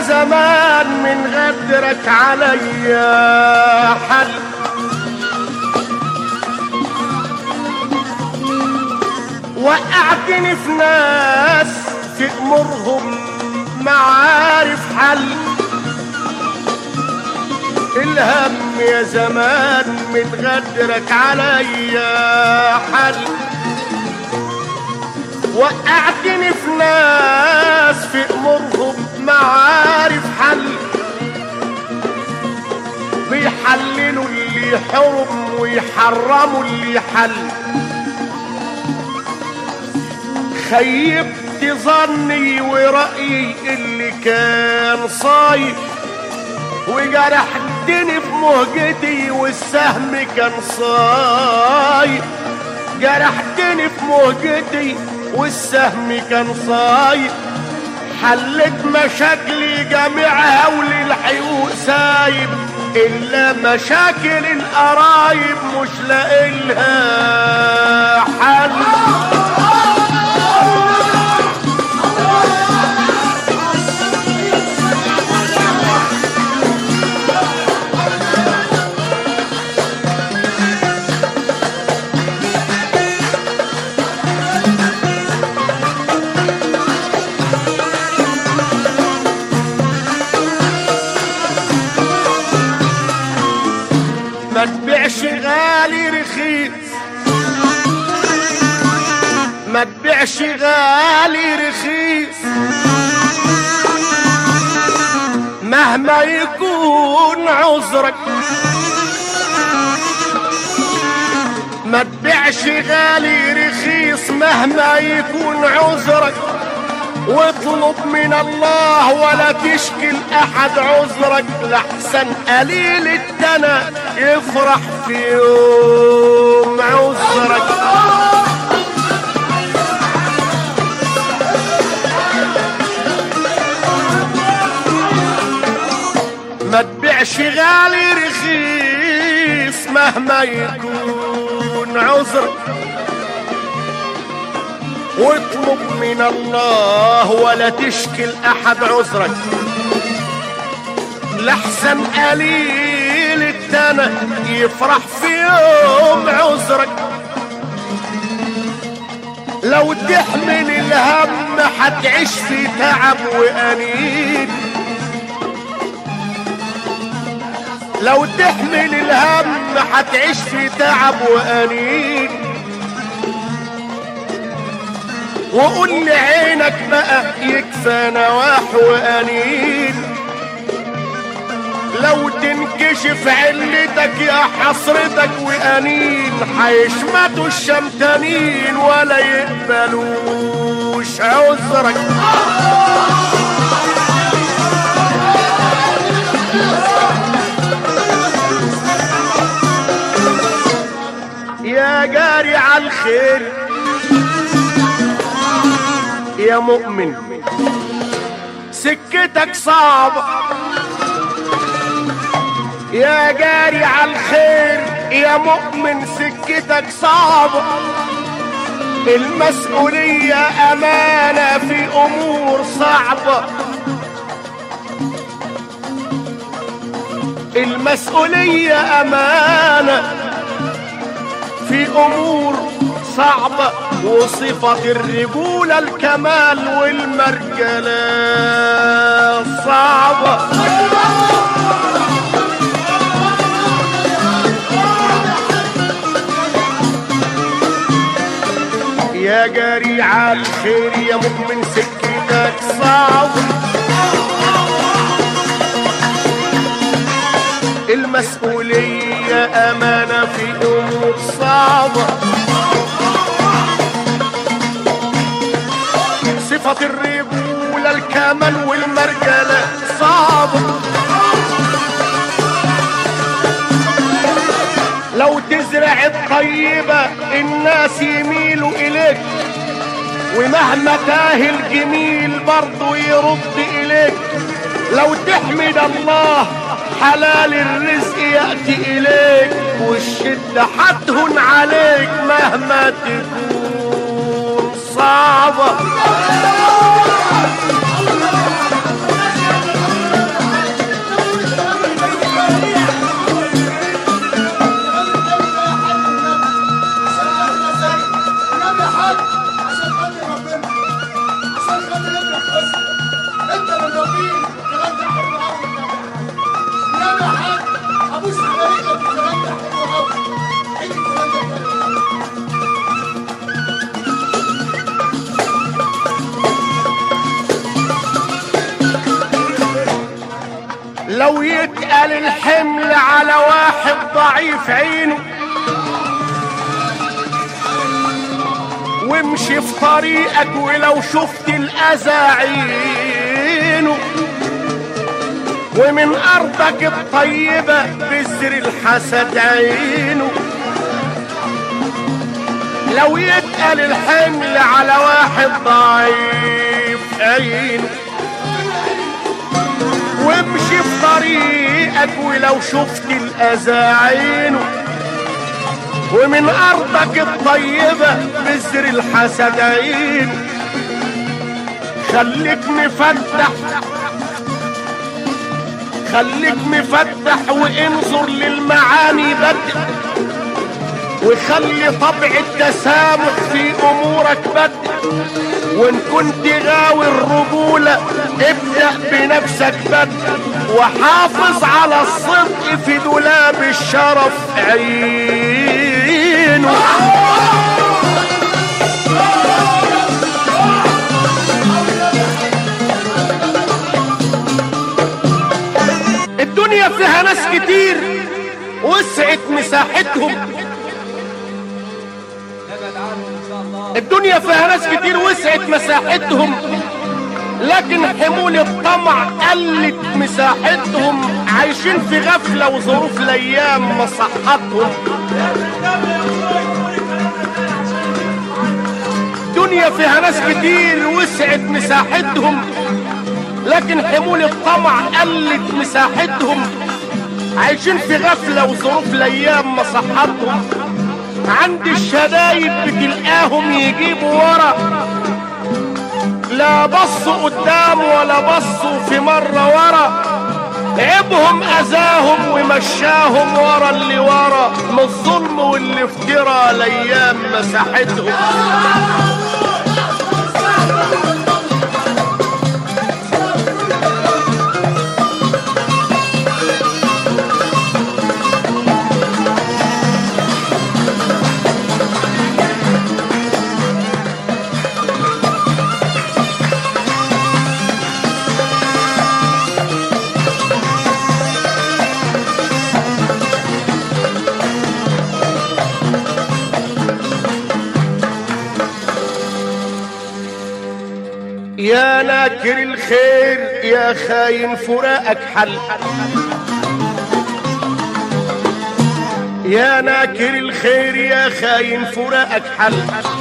زمان من غدرك عليا حل وقعتني في ناس في امورهم معارف حل الهم يا زمان من غدرك عليا حل وقعتني في ناس في امورهم معارف حل بيحللوا اللي يحرم ويحرموا اللي حل خيبت ظني ورأيي اللي كان صايب وجرحتني في مهجتي والسهم كان صايب جرحتني في مهجتي والسهم كان صايب حلت مشاكلي جميعها وللحقوق سايب إلا مشاكل القرايب مش لاقيلها حل ما تبيعش غالي رخيص ما تبيعش غالي رخيص مهما يكون عذرك ما تبيعش غالي رخيص مهما يكون عذرك واطلب من الله ولا تشكل احد عذرك لحسن قليل الدنا يفرح في يوم عذرك ما تبيعش غالي رخيص مهما يكون عذرك واطلب من الله ولا تشكل احد عذرك لحسن قليل الدنا يفرح في يوم عذرك لو تحمل الهم هتعيش في تعب وانين لو تحمل الهم هتعيش في تعب وانين وقول لعينك بقى يكفى نواح وانين لو تنكشف علتك يا حسرتك وانين هيشمتوا الشمتانين ولا يقبلوش عذرك يا جاري على الخير يا مؤمن سكتك صعبة يا جاري على الخير يا مؤمن سكتك صعبة المسؤولية أمانة في أمور صعبة المسؤولية أمانة في أمور صعبة وصفة الرجولة الكمال والمرجلة صعبة يا جاري على الخير يا مؤمن سكتك صعبة المسؤولية أمانة في أمور صعبة صفة الرجولة الكمال والمرجلة صعبة لو تزرع الطيبة الناس يميلوا إليك ومهما تاه الجميل برضه يرد إليك لو تحمد الله حلال الرزق يأتي إليك والشدة حتهن عليك مهما تكون صعبة يتقل الحمل على واحد ضعيف عينه وامشي في طريقك ولو شفت الأذى عينه ومن أرضك الطيبة بذر الحسد عينه لو يتقل الحمل على واحد ضعيف عينه وامشي في طريقك ولو شفت الأذى عينه ومن أرضك الطيبة بذر الحسد عينه خليك مفتح خليك مفتح وانظر للمعاني بدء وخلي طبع التسامح في امورك بدء وان كنت غاوي الرجولة ابدأ بنفسك بدء وحافظ على الصدق في دولاب الشرف عينه الدنيا فيها ناس كتير وسعت مساحتهم الدنيا فيها ناس كتير وسعت مساحتهم لكن حمول الطمع قلت مساحتهم عايشين في غفلة وظروف الأيام مصحتهم دنيا فيها ناس كتير وسعت مساحتهم لكن حمول الطمع قلت مساحتهم عايشين في غفلة وظروف الأيام مصحتهم عند الشدايد بتلقاهم يجيبوا ورا لا بصوا قدام ولا بصوا في مرة ورا عيبهم أذاهم ومشاهم ورا اللي ورا من الظلم والافتراء الأيام مساحتهم يا ناكر الخير يا خاين فراقك حل يا ناكر الخير يا خاين فراقك حل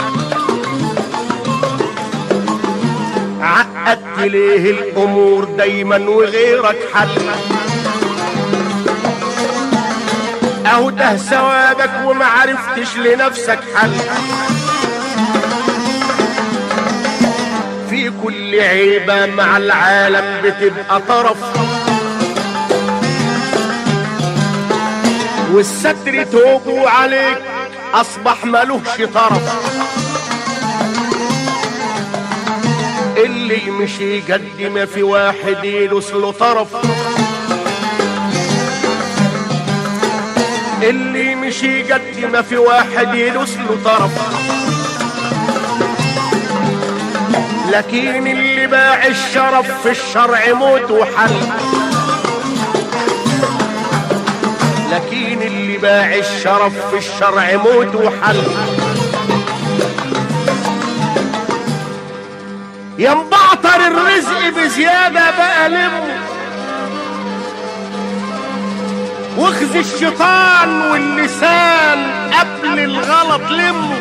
عقدت ليه الامور دايما وغيرك حل اهو ده ثوابك وما عرفتش لنفسك حل في كل عيبة مع العالم بتبقى طرف والستر توبوا عليك أصبح ملوش طرف اللي يمشي قد ما في واحد يدوس له طرف اللي يمشي قد ما في واحد يدوس له طرف لكن اللي باع الشرف في الشرع موت وحل لكن اللي باع الشرف في الشرع موت وحل ينبعتر الرزق بزيادة بقى لمه واخذ الشيطان واللسان قبل الغلط لمه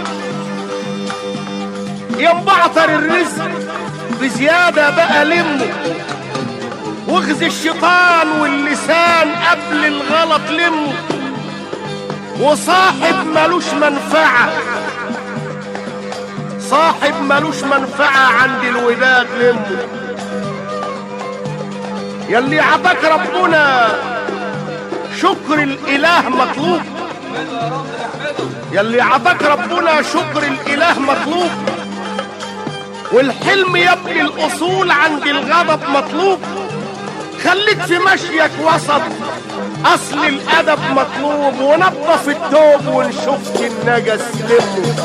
ينبعتر الرزق بزيادة بقى لمه واخذ الشيطان واللسان قبل الغلط لمه وصاحب ملوش منفعة صاحب ملوش منفعة عند الوداد لمه يلي عطاك ربنا شكر الاله مطلوب يلي عطاك ربنا شكر الاله مطلوب والحلم يبني الاصول عند الغضب مطلوب خليك في مشيك وسط اصل الادب مطلوب ونظف التوب وان شفت النجس لمه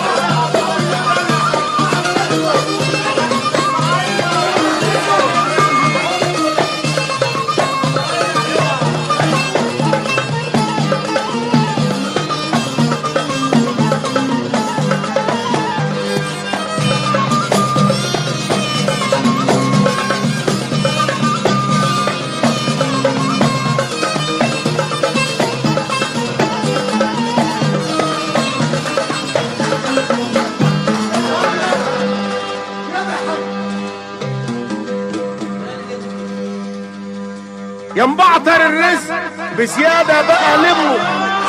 يا مبعتر الرزق بزيادة بقى لمه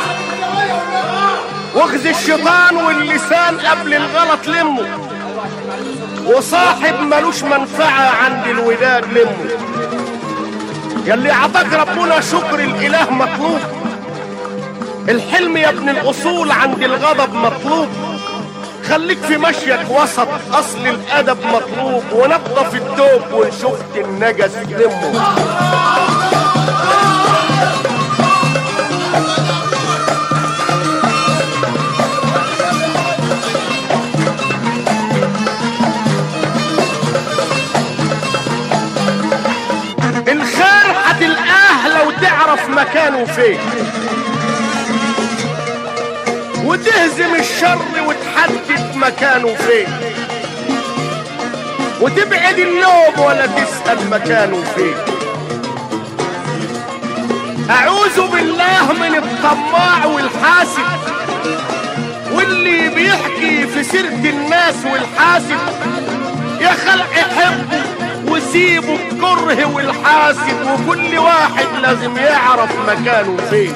واخذ الشيطان واللسان قبل الغلط لمه وصاحب ملوش منفعة عند الوداد لمه يلي عطاك ربنا شكر الاله مطلوب الحلم يا ابن الاصول عند الغضب مطلوب خليك في مشيك وسط اصل الادب مطلوب ونظف التوب وان شفت النجس لمه الخير هتلقاه لو تعرف مكانه فين وتهزم الشر وتحدد مكانه فين وتبعد اللوم ولا تسأل مكانه فين أعوذ بالله من الطماع والحاسد واللي بيحكي في سيرة الناس والحاسد يا خلق حبه وسيبه الكره والحاسد وكل واحد لازم يعرف مكانه فين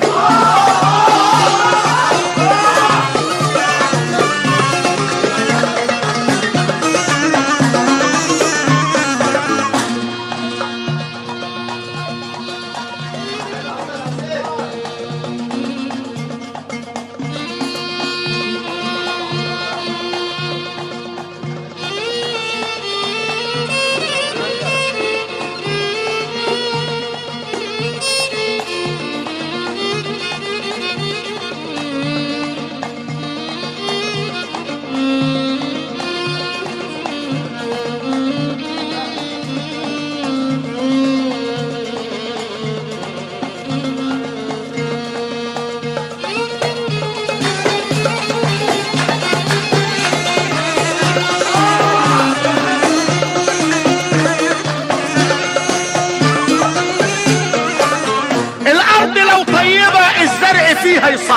الارض لو طيبة الزرع فيها يصح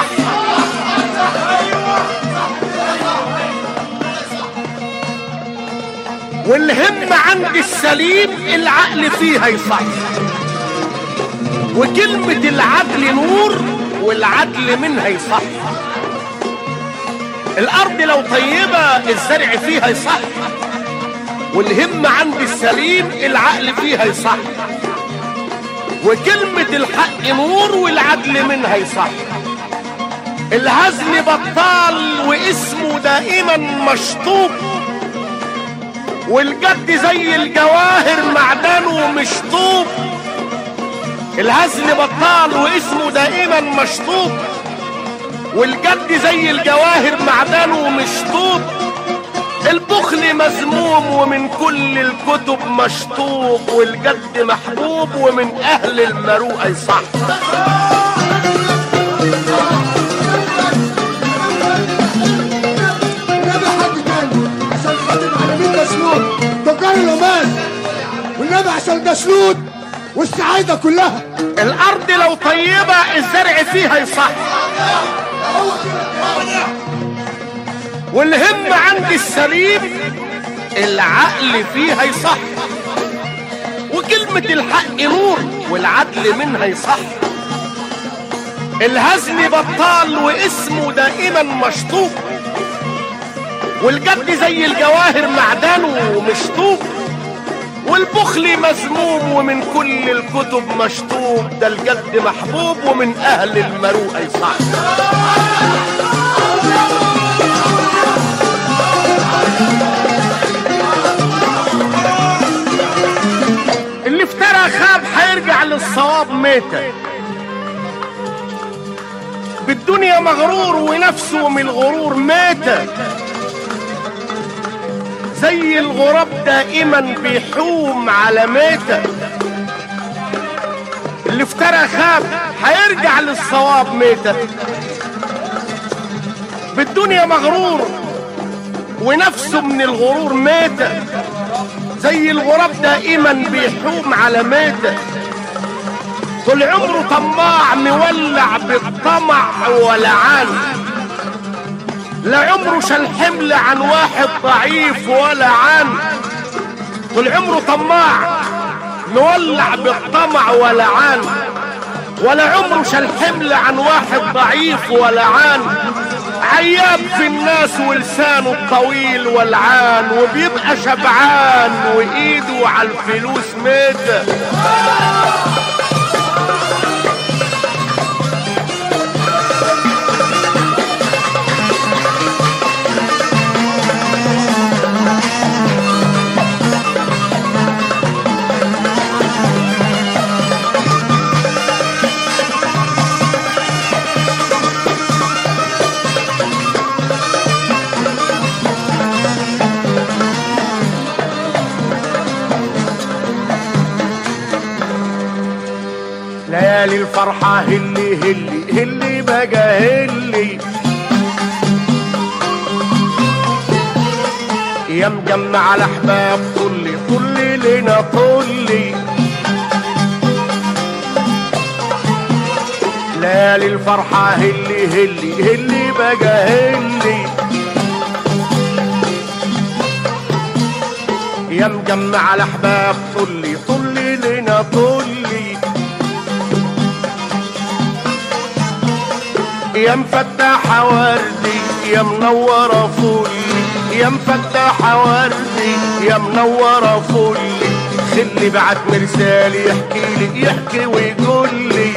والهم عند السليم العقل فيها يصح وكلمة العدل نور والعدل منها يصح الارض لو طيبة الزرع فيها يصح والهم عند السليم العقل فيها يصح وكلمة الحق نور والعدل منها يصح الهزل بطال واسمه دائما مشطوب والجد زي الجواهر معدنه مشطوب الهزل بطال واسمه دائما مشطوب والجد زي الجواهر معدنه مشطوب البخل مذموم ومن كل الكتب مشطوب والجد محبوب ومن اهل المروءه يصح النبي حد تاني عشان خاطر معلمين دسلوت تجار القماش والنبي عشان دسلوت والسعاده كلها الارض لو طيبه الزرع فيها يصح والهم عند السليم العقل فيها يصح وكلمة الحق نور والعدل منها يصح الهزل بطال واسمه دائما مشطوب والجد زي الجواهر معدنه مشطوب والبخل مذموم ومن كل الكتب مشطوب ده الجد محبوب ومن اهل المروءه يصح اللي افترى خاب هيرجع للصواب ميتا بالدنيا مغرور ونفسه من الغرور ميتا زي الغراب دائما بيحوم على ميتة اللي افترى خاب هيرجع للصواب ميتة بالدنيا مغرور ونفسه من الغرور ميتة زي الغراب دائما بيحوم على ميتة طول عمره طماع مولع بالطمع ولعان لا عمره شال حمل عن واحد ضعيف ولا عن طول عمره طماع نولع بالطمع ولعان ولا عمره شال حمل عن واحد ضعيف ولعان عياب في الناس ولسانه الطويل والعان وبيبقى شبعان وايده على الفلوس ميته ليالي الفرحة هلي هلي هلي بقى هلي يا مجمع الاحباب طلي طلي لنا طلي ليالي الفرحة هلي هلي هلي بقى هلي يا مجمع الاحباب طلي طلي لنا طلي يا مفتحة وردي يا منورة فلي يا مفتحة وردي يا منورة فلي خلي بعت مرسال يحكي لي يحكي ويقول لي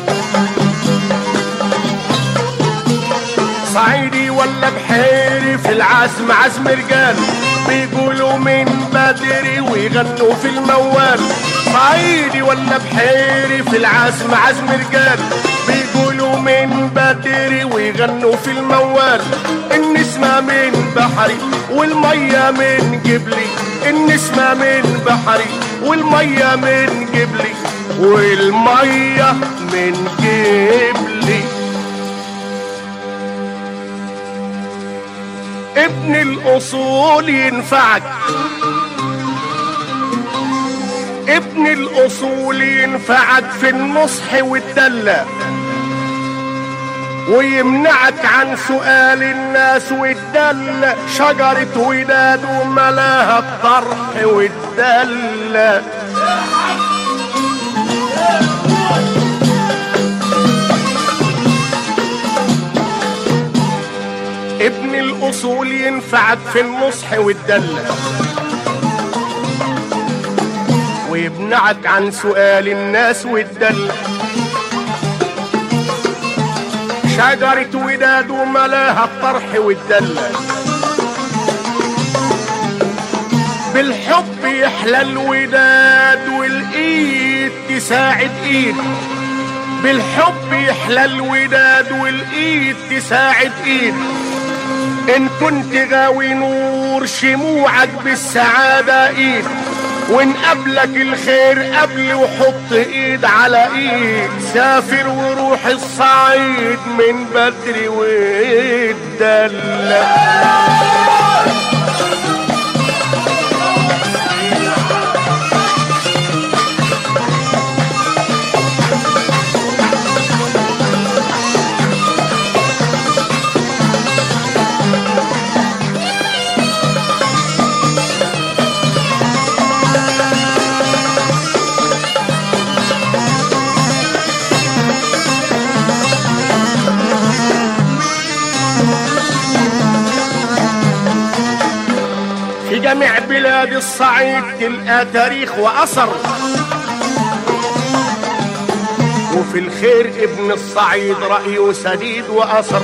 صعيدي ولا بحيري في العزم عزم رجال بيقولوا من بدري ويغنوا في الموال صعيدي ولا بحيري في العزم عزم رجال بيقولوا من بدري ويغنوا في الموال النسمة من بحري والمية من جبلي النسمة من بحري والمية من جبلي والمية من جبلي ابن الاصول ينفعك ابن الاصول ينفعك في النصح والدلة ويمنعك عن سؤال الناس والدلة شجرة وداد وملاها الطرح والدلة ابن الاصول ينفعك في النصح والدلة ويمنعك عن سؤال الناس والدلة شجرة وداد وملاها الطرح والدلة بالحب يحلى الوداد والايد تساعد ايد بالحب يحلى الوداد والايد تساعد ايد ان كنت غاوي نور شموعك بالسعادة ايد وان قبلك الخير قبل وحط ايد على ايد سافر وروح الصعيد من بدري والدلة في جميع بلاد الصعيد تلقى تاريخ واثر وفي الخير ابن الصعيد رأيه سديد واثر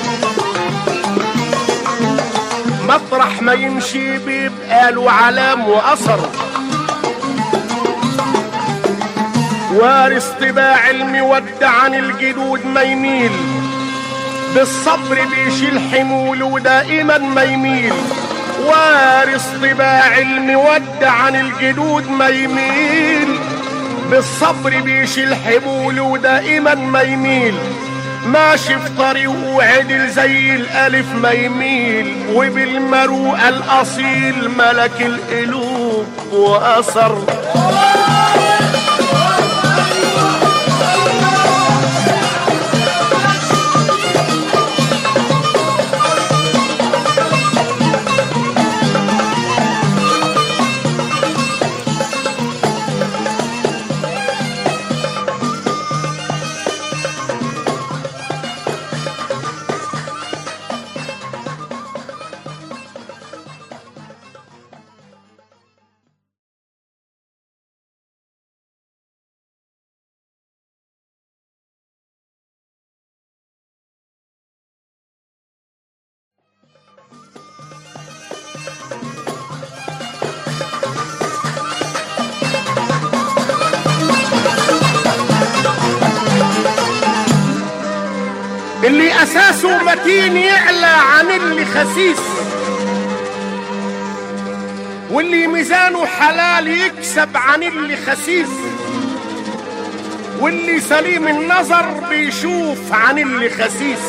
مطرح ما يمشي بيبقى له علام واثر وارث طباع المود عن الجدود ما يميل بالصبر بيشيل حمول ودائما ما يميل وارث طباع المود عن الجدود ما يميل بالصبر بيشيل حمول ودائما ما يميل ماشي في طريقه عدل زي الالف ما يميل وبالمروءه الاصيل ملك القلوب واثر اساسه متين يعلى عن اللي خسيس واللي ميزانه حلال يكسب عن اللي خسيس واللي سليم النظر بيشوف عن اللي خسيس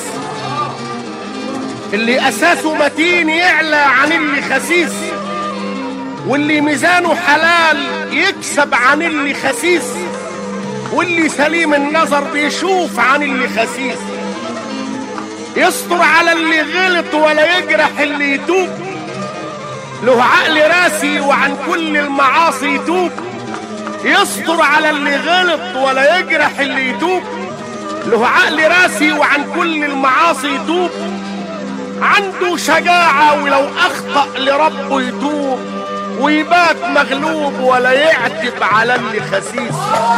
اللي اساسه متين يعلى عن اللي خسيس واللي ميزانه حلال يكسب عن اللي خسيس واللي سليم النظر بيشوف عن اللي خسيس يستر على اللي غلط ولا يجرح اللي يتوب له عقل راسي وعن كل المعاصي يتوب يستر على اللي غلط ولا يجرح اللي يتوب له عقل راسي وعن كل المعاصي يتوب عنده شجاعة ولو أخطأ لربه يتوب ويبات مغلوب ولا يعتب على اللي خسيس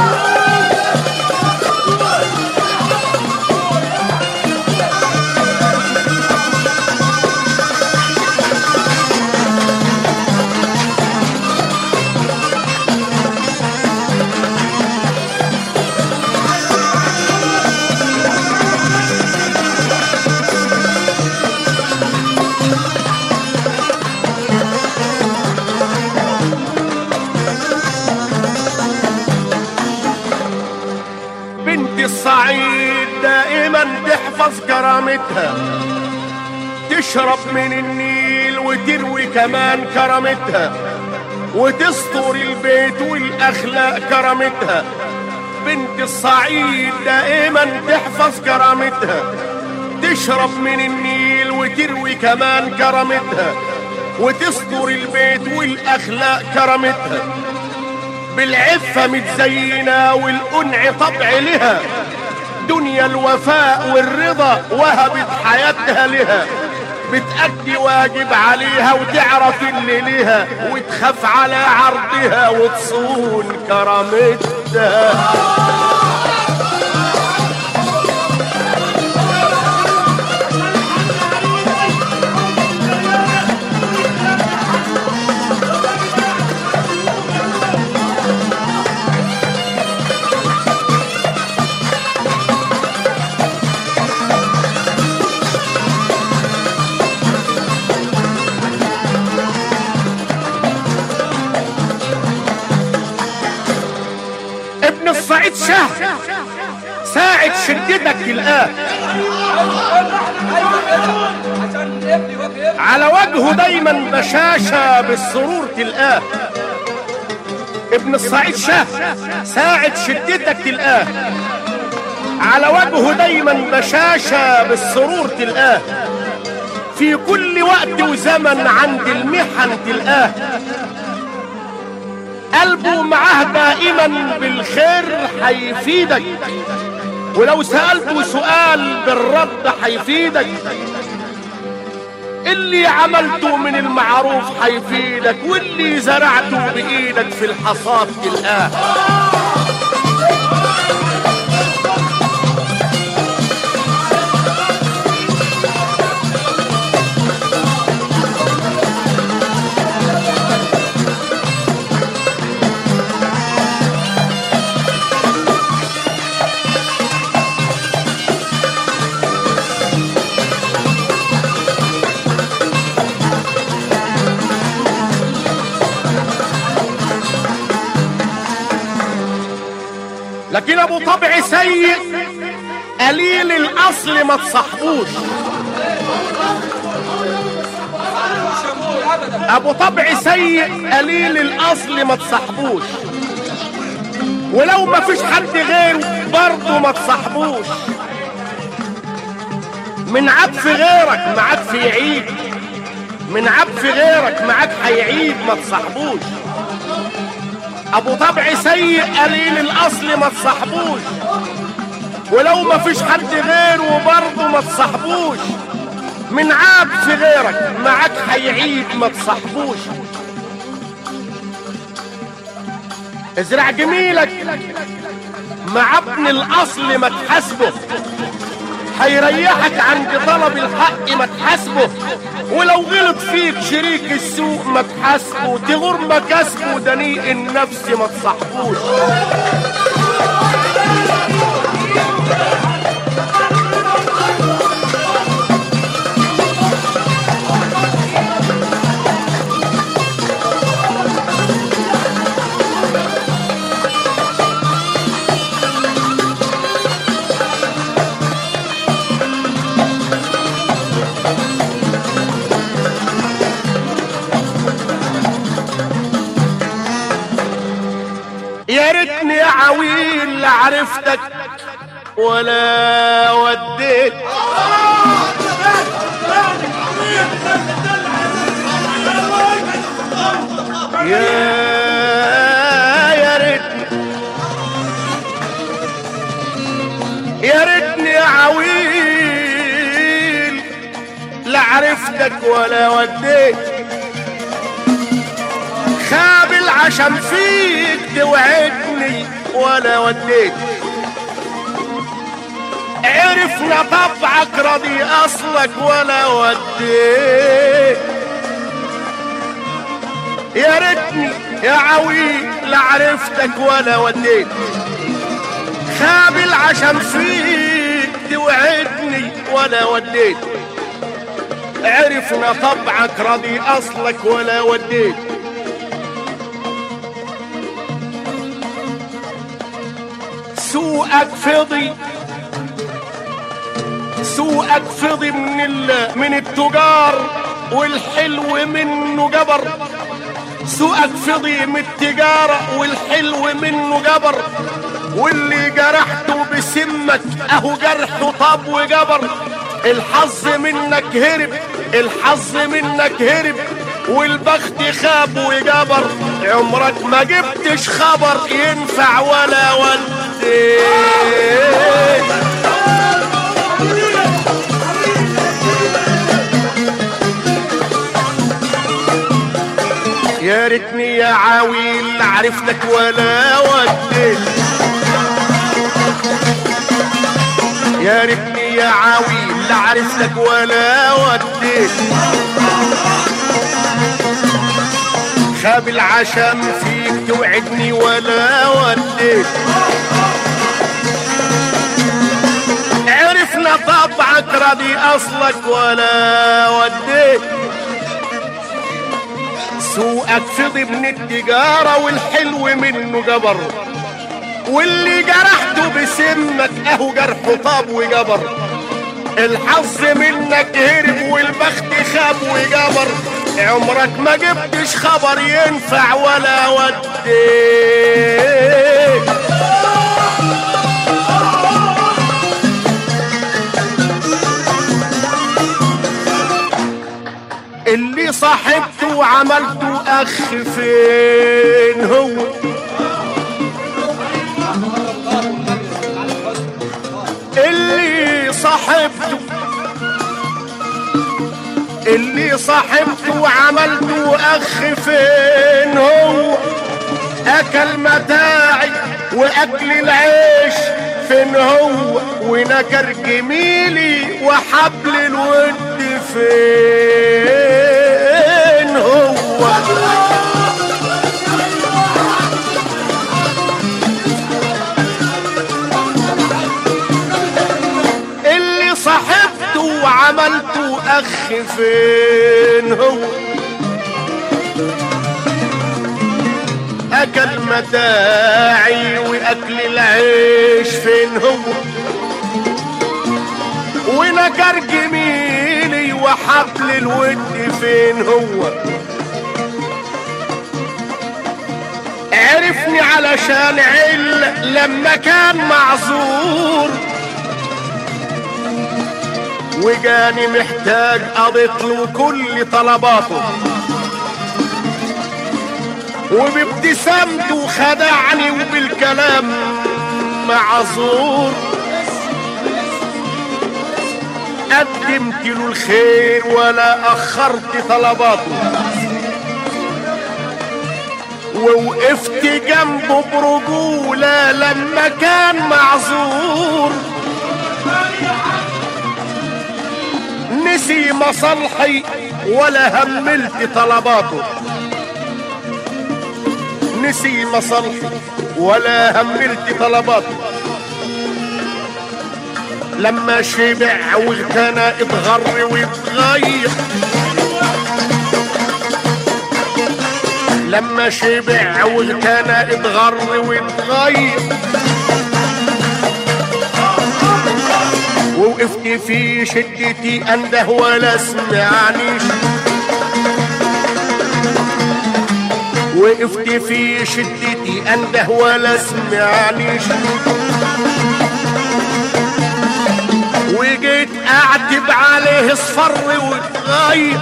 بنت الصعيد دائما تحفظ كرامتها تشرب من النيل وتروي كمان كرامتها وتستر البيت والاخلاق كرامتها بنت الصعيد دائما تحفظ كرامتها تشرب من النيل وتروي كمان كرامتها وتستر البيت والاخلاق كرامتها بالعفة متزينة والقنع طبع لها دنيا الوفاء والرضا وهبت حياتها لها بتأدي واجب عليها وتعرف اللي ليها وتخاف على عرضها وتصون كرامتها ابن الصعيد شهر ساعد شدتك تلقاه عشان ابني وجه على وجهه دايما بشاشة بالسرور تلقاه ابن الصعيد شاه ساعد شدتك تلقاه على وجهه دايما بشاشة بالسرور تلقاه في كل وقت وزمن عند المحن تلقاه قلبه معاه دائما بالخير هيفيدك ولو سألته سؤال بالرد هيفيدك اللي عملته من المعروف هيفيدك واللي زرعته بإيدك في الحصاد تلقاه لكن ابو طبع سيء قليل الاصل ما تصاحبوش شمول ابدا ابو طبع سيء قليل الاصل ما تصاحبوش ولو ما فيش حد غيره برضه ما تصاحبوش من عطف غيرك معاك في عيد من عطف غيرك معاك هيعيد ما تصاحبوش ابو طبع سيء قليل الاصل ما تصاحبوش ولو ما فيش حد غيره برضه ما تصاحبوش من عاب في غيرك معاك هيعيد ما تصاحبوش ازرع جميلك مع ابن الاصل ما تحاسبه هيريحك عند طلب الحق ما تحاسبه ولو غلط فيك شريك السوق ما تحاسبه تغور مكاسبه دنيء النفس ما تصاحبوش يا ريتني يا عويل لا عرفتك ولا وديت يا يا ريتني يا ريتني يا عويل لا عرفتك ولا وديت خاب العشم فيك توعدني ولا وديت عرفنا طبعك راضي اصلك ولا وديت يا ريتني يا عويل لا عرفتك ولا وديت خاب العشم فيك توعدني ولا وديت عرفنا طبعك راضي اصلك ولا وديت سوقك فضي سوقك فضي من ال... من التجار والحلو منه جبر سوقك فضي من التجارة والحلو منه جبر واللي جرحته بسمك اهو جرحه طب وجبر الحظ منك هرب الحظ منك هرب والبخت خاب وجبر عمرك ما جبتش خبر ينفع ولا وديت يا ريتني يا عويل عرفتك ولا وديت يا ريتني يا عويل لا عرفتك ولا وديت خاب العشم فيك توعدني ولا وديت عرفنا طبعك راضي اصلك ولا وديت سوقك فضي من التجارة والحلو منه جبر واللي جرحته بسمك اهو جرحه طاب وجبر الحظ منك هرب والبخت خاب وجبر عمرك ما جبتش خبر ينفع ولا وديت اللي صاحبته وعملته اخ فين هو اللي صاحبته اللي صاحبته وعملته اخ فين هو اكل متاعي واكل العيش فين هو ونكر جميلي وحبل الود فين هو اللي صاحبته وعملته اخ فين هو اكل متاعي واكل العيش فين هو ونكر جميلي وحبل الود فين هو عرفني علشان عل لما كان معذور وجاني محتاج قضيت له كل طلباته وبابتسامته خدعني وبالكلام معذور قدمت له الخير ولا اخرت طلباته ووقفت جنبه برجولة لما كان معذور نسي مصالحي ولا هملت طلباته نسي مصالحي ولا هملت طلباته لما شبع واغتنى اتغر واتغير لما شبع واغتنى اتغر واتغير ووقفت في شدتي انده ولا سمعنيش وقفت في شدتي انده ولا سمعنيش وجيت اعتب عليه اصفر واتغير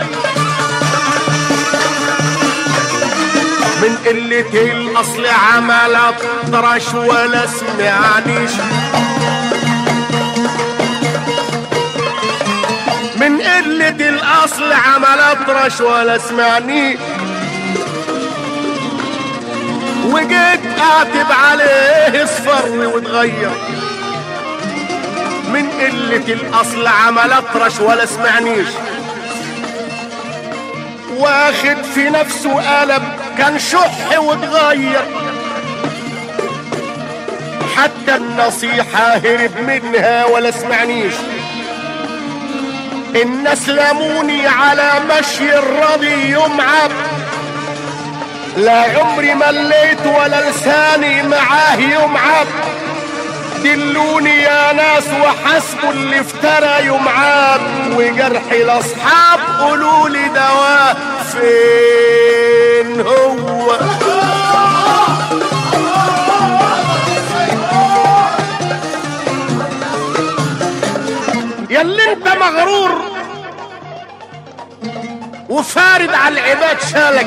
من قلة الاصل عمل اطرش ولا سمعنيش من قلة الاصل عمل اطرش ولا سمعنيش وجيت اعتب عليه اصفر واتغير من قلة الاصل عمل اطرش ولا سمعنيش واخد في نفسه قلب كان شح واتغير حتى النصيحة هرب منها ولا سمعنيش الناس لاموني على مشي الرضي يمعب لا عمري مليت ولا لساني معاه يمعب دلوني يا ناس وحسبوا اللي افترى يمعاب وجرحي الاصحاب قولوا لي دواء فين هو ياللي انت مغرور وفارد على العباد شالك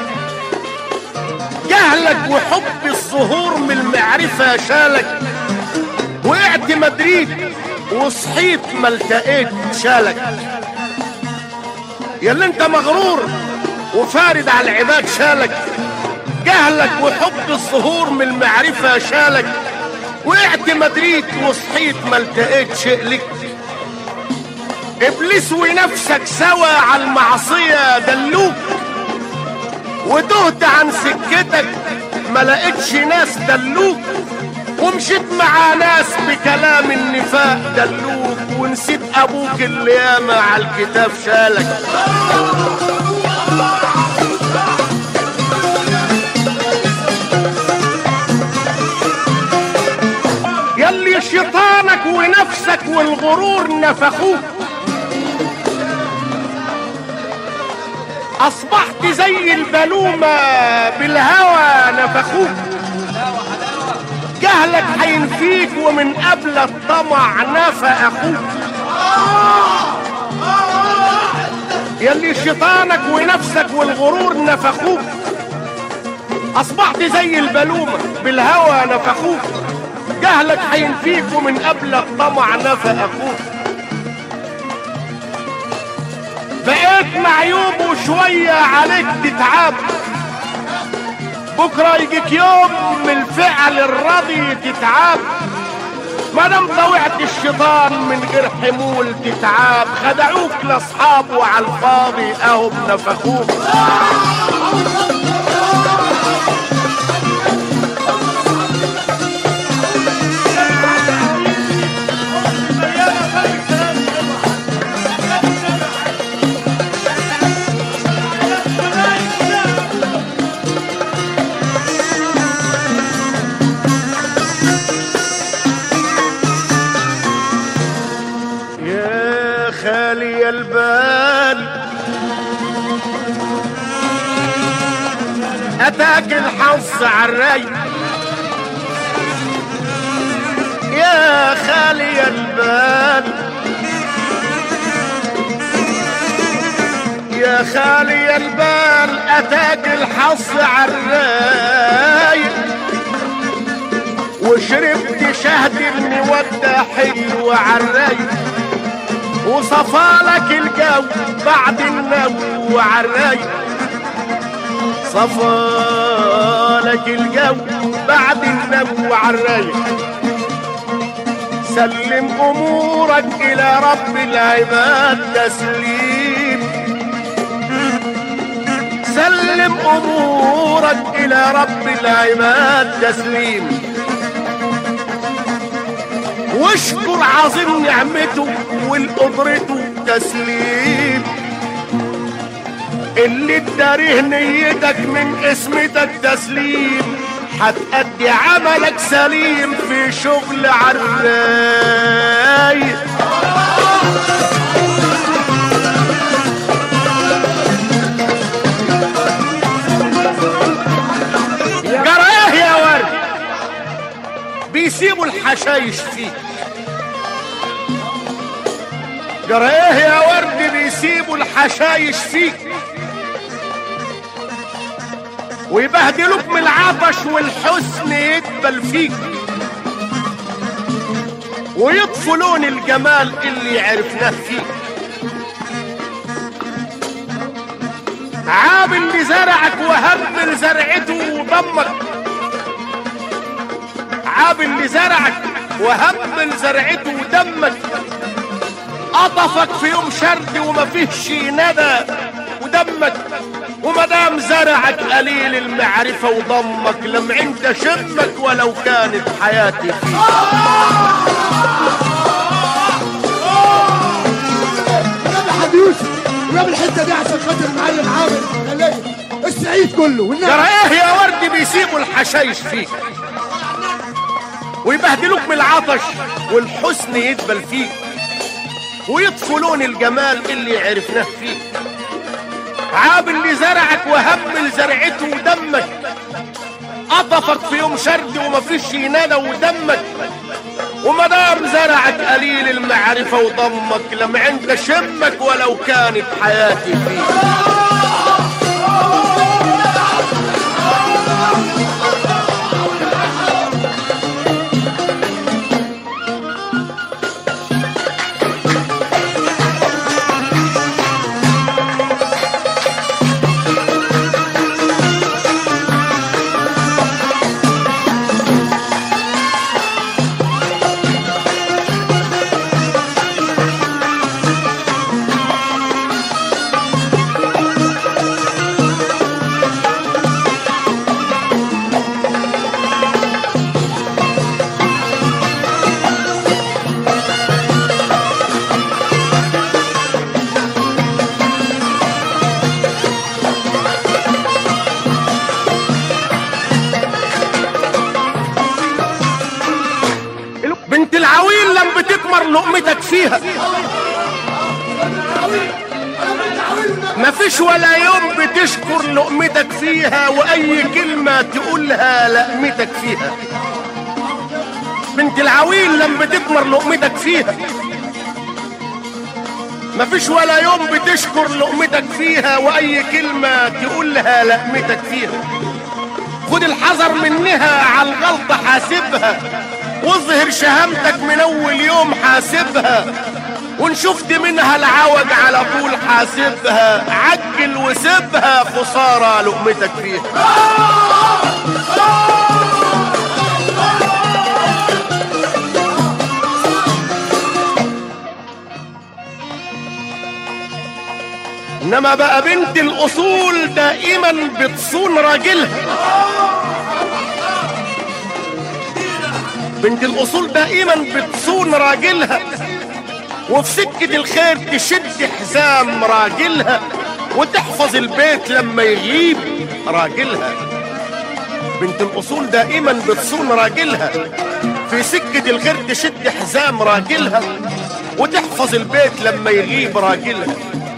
جهلك وحب الظهور من المعرفة شالك وقعت مدريد وصحيت ما التقيت شالك يا اللي انت مغرور وفارد على العباد شالك جهلك وحب الظهور من المعرفة شالك وقعت مدريد وصحيت ما التقيت شقلك ابليس ونفسك سوا على المعصية دلوك وتهت عن سكتك ما لقيتش ناس دلوك ومشيت مع ناس بكلام النفاق دلوك ونسيت ابوك اللي ياما على الكتاب شالك يلي شيطانك ونفسك والغرور نفخوك اصبحت زي البلومة بالهوى نفخوك جهلك هينفيك ومن قبل الطمع نفى اخوك يلي شيطانك ونفسك والغرور نفخوك اصبحت زي البلومة بالهوى نفخوك جهلك هينفيك ومن قبل الطمع نفى اخوك بقيت معيوب وشوية عليك تتعب بكرة يجيك يوم من الفعل الرضي تتعب ما دام طوعت الشيطان من غير حمول تتعب خدعوك لاصحاب وعلى الفاضي اهم نفخوك يا خالي البال اتاك الحظ عالراي يا خالي البال يا خالي البال اتاك الحظ عالراي وشربت شهد المودة حلو عالرايق وصفالك الجو بعد النو عالرايق صفالك الجو بعد النو عالرايق سلم امورك الى رب العباد تسليم سلم امورك الى رب العباد تسليم واشكر عظيم نعمته والقدرته تسليم اللي اداريه نيتك من اسمتك تسليم هتأدي عملك سليم في شغل عالرايق بيسيبوا الحشايش فيك جرى ايه يا ورد بيسيبوا الحشايش فيك ويبهدلوك من العطش والحسن يدبل فيك ويطفوا لون الجمال اللي عرفناه فيك عاب اللي زرعك وهب زرعته وضمك عاب اللي زرعك وهب زرعته ودمك قطفك في يوم شرد وما فيهش ندى ودمك ومدام زرعك قليل المعرفة وضمك لم عند شمك ولو كانت حياتي فيك ونبي حد يوسف ونبي الحته دي عشان خاطر المعلم عامر خليه السعيد كله والنبي ترى ايه يا ورد بيسيبوا الحشايش فيك ويبهدلوك من العطش والحسن يدبل فيك ويطفوا لون الجمال اللي عرفناه فيك عاب اللي زرعك وهمل زرعته ودمك قطفك في يوم شرد ومفيش ندى ودمك ومدام زرعك قليل المعرفة وضمك لم عند شمك ولو كانت حياتي فيك بنت العويل لم بتكمر لقمتك فيها مفيش ولا يوم بتشكر لقمتك فيها واي كلمة تقولها لقمتك فيها بنت العويل لم بتكمر لقمتك فيها مفيش ولا يوم بتشكر لقمتك فيها واي كلمة تقولها لقمتك فيها خد الحذر منها على الغلطة حاسبها واظهر شهامتك من اول يوم حاسبها وان شفت منها العوج على طول حاسبها عجل وسيبها خسارة لقمتك فيها انما بقى بنت الاصول دائما بتصون راجلها بنت الاصول دائما بتصون راجلها وفي سكة الخير تشد حزام راجلها وتحفظ البيت لما يغيب راجلها بنت الاصول دائما بتصون راجلها في سكة الخير تشد حزام راجلها وتحفظ البيت لما يغيب راجلها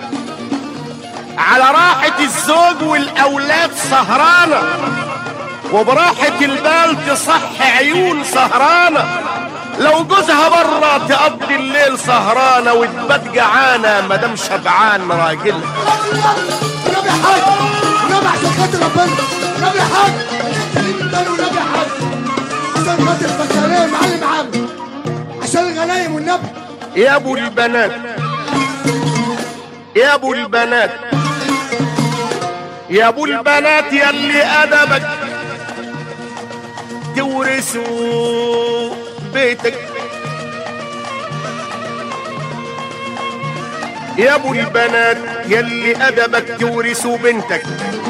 على راحة الزوج والأولاد سهرانة وبراحة البال تصح عيون سهرانة لو جوزها برا تقضي الليل سهرانة وتبات جعانة مدام شبعان راجلها ونبي حاج ونبي عشان خاطر ربنا ونبي حاج الحته دي من ونبي حاج عشان خاطر البشريه معلم عامر عشان الغنايم والنبي يا ابو البنات يا ابو البنات يا ابو البنات يا اللي ادبك تورثوا بيتك يا ابو البنات يا اللي ادبك تورثوا بنتك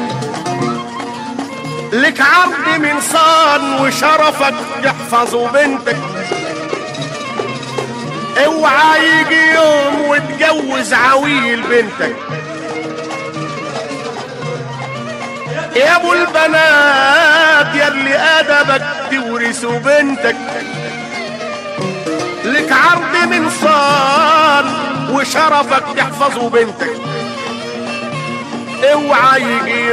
لك عرض من صان وشرفك تحفظوا بنتك اوعى يجي يوم وتجوز عويل بنتك يا ابو البنات يا اللي ادبك تورثوا بنتك لك عرض من صان وشرفك تحفظوا بنتك اوعى يجي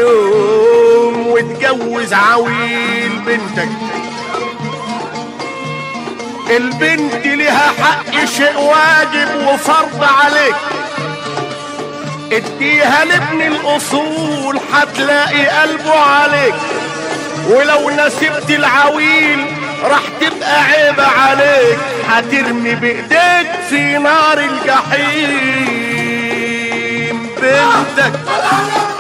يوم وتجوز عويل بنتك البنت لها حق شيء واجب وفرض عليك اديها لابن الاصول هتلاقي قلبه عليك ولو نسبت العويل راح تبقى عيب عليك هترمي بايديك في نار الجحيم بنتك طلع